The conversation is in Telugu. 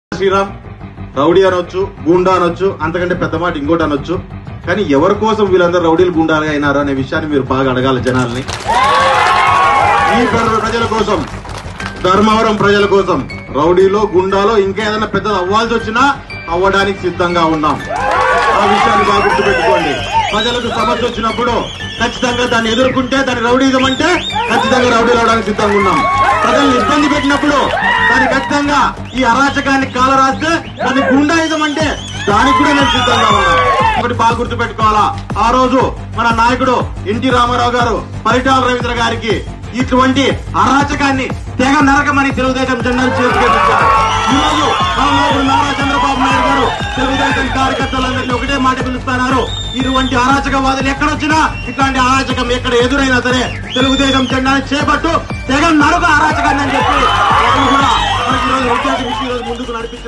శ్రీరామ్ రౌడీ అనొచ్చు గూండా అనొచ్చు అంతకంటే పెద్ద మాట ఇంకోటి అనొచ్చు కానీ ఎవరి కోసం వీళ్ళందరూ రౌడీలు గుండాలుగా అయినారు అనే విషయాన్ని మీరు బాగా అడగాలి జనాల్ని ఈ ప్ర- ప్రజల కోసం ధర్మవరం ప్రజల కోసం రౌడీలో గుండాలో ఇంకా ఏదైనా పెద్దది అవ్వాల్సి వచ్చినా అవ్వడానికి సిద్ధంగా ఉన్నాం ఆ విషయాన్ని బాగా గుర్తుపెట్టుకోండి ప్రజలకు సమస్య వచ్చినప్పుడు ఖచ్చితంగా దాన్ని ఎదుర్కొంటే దాన్ని రౌడీజం అంటే ఖచ్చితంగా రౌడీలు అవడానికి సిద్ధంగా ఉన్నాం ప్రజల్ని ఇబ్బంది పెట్టినప్పుడు దాన్ని ఖచ్చితంగా ఈ అరాచకాన్ని కాల రాస్తే దాన్ని గుండాయిజం అంటే దానికి కూడా నేను సిద్ధంగా ఉన్నాను ఒకటి బాగా గుర్తు పెట్టుకోవాలా ఆ రోజు మన నాయకుడు ఎన్టీ రామారావు గారు పరిటాల రవీంద్ర గారికి ఇటువంటి అరాచకాన్ని తెగ నరకమని తెలుగుదేశం జెండాను చేసుకెళ్ళించారు ఈ రోజు మన నాయకుడు నారా చంద్రబాబు నాయుడు గారు తెలుగుదేశం కార్యకర్తలందరినీ ఒకటే మాట పిలుస్తున్నారు ఇటువంటి అరాచకవాదులు ఎక్కడొచ్చినా ఇట్లాంటి అరాచకం ఎక్కడ ఎదురైనా సరే తెలుగుదేశం జెండాను చేపట్టు తెగ నరక అరాచకాన్ని అని చెప్పి వాళ్ళు కూడా మనకి ఈ రోజు ఉద్దేశించి ఈ రోజు ముందుకు నడిపించారు